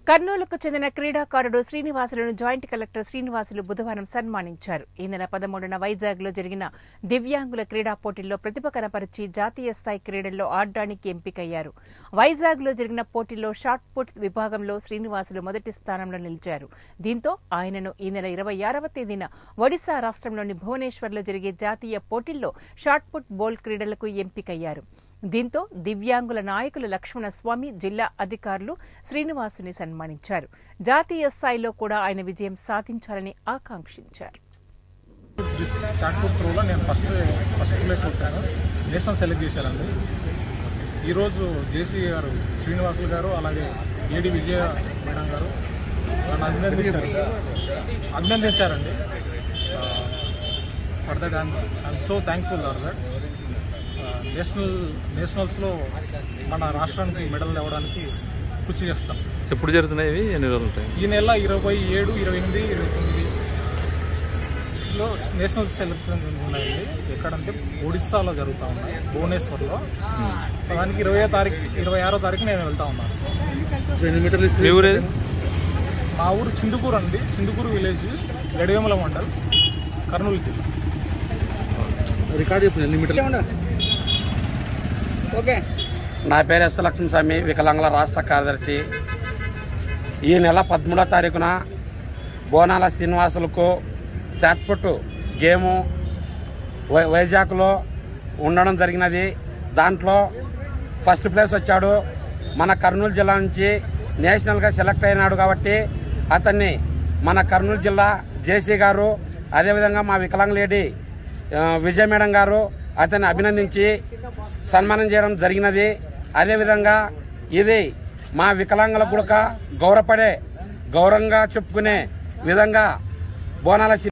కర్నూలుకు చెందిన క్రీడాకారుడు శ్రీనివాసులను joint collector Srinivasulu బుధవారం సన్మానించారు ఈ నెల పదమూడున వైజాగ్ లో జరిగిన దివ్యాంగుల క్రీడా పోటీల్లో ప్రతిభ కనపరిచి జాతీయ స్థాయి క్రీడల్లో ఆడడానికి ఎంపికయ్యారు వైజాగ్ లో జరిగిన పోటీల్లో షాట్ పుట్ విభాగంలో శ్రీనివాసులు మొదటి స్థానంలో నిలిచారు దీంతో ఆయనను ఈ నెల ఇరవై ఆరవ తేదీన ఒడిశా రాష్ట్రంలోని భువనేశ్వర్లో జరిగే జాతీయ పోటీల్లో షాట్ పుట్ బోల్ క్రీడలకు ఎంపికయ్యారు దీంతో దివ్యాంగుల నాయకులు లక్ష్మణ స్వామి జిల్లా అధికారులు శ్రీనివాసుని సన్మానించారు జాతీయ స్థాయిలో కూడా ఆయన విజయం సాధించాలని ఆకాంక్షించారు షార్ట్ పుట్ త్రోలో నేను ఫస్ట్ ఫస్ట్ ప్లేస్ కొట్టాను నేషనల్ సెలెక్ట్ చేశారండి ఈరోజు జేసీ గారు శ్రీనివాసులు గారు అలాగే ఏడి విజయ మేడం గారు నన్ను అభినందించారు అభినందించారండి for that I'm I'm so thankful for that national నేషనల్స్లో మన రాష్ట్రానికి మెడల్ ఇవ్వడానికి కృషి చేస్తాం ఎప్పుడు జరుగుతున్నాయి ఇవి ఎన్ని రోజులు ఉంటాయి ఈ నెల ఇరవై ఏడు ఇరవై ఎనిమిది ఇరవై తొమ్మిది లో నేషనల్ సెలక్షన్ ఉన్నాయండి ఎక్కడంటే ఒడిస్సాలో జరుగుతూ ఉన్నాయి భువనేశ్వర్లో దానికి ఇరవై తారీఖు ఇరవై ఆరో తారీఖు నేను వెళ్తా ఉన్నాను మీ ఊరేది మా ఊరు చిందుకూరు అండి చిందుకూరు విలేజ్ గడివేమల మండల్ కర్నూలు జిల్లా రికార్డు చెప్పు ఎన్ని మీటర్లు ఓకే నా పేరు ఎస్ లక్ష్మణ స్వామి వికలాంగుల రాష్ట్ర కార్యదర్శి ఈ నెల పదమూడో తారీఖున బోనాల శ్రీనివాసులకు షాట్పుట్ గేము వై- వైజాగ్లో ఉండడం జరిగినది దాంట్లో ఫస్ట్ ప్లేస్ వచ్చాడు మన కర్నూలు జిల్లా నుంచి నేషనల్గా సెలెక్ట్ అయినాడు కాబట్టి అతన్ని మన కర్నూలు జిల్లా జేసీ గారు అదేవిధంగా మా వికలాంగ్ లేడీ ఆ, విజయ మేడం గారు అతన్ని అభినందించి సన్మానం చేయడం జరిగినది అదేవిధంగా ఇది మా వికలాంగుల గుడక గౌరవపడే గౌరవంగా చెప్పుకునే విధంగా బోనాల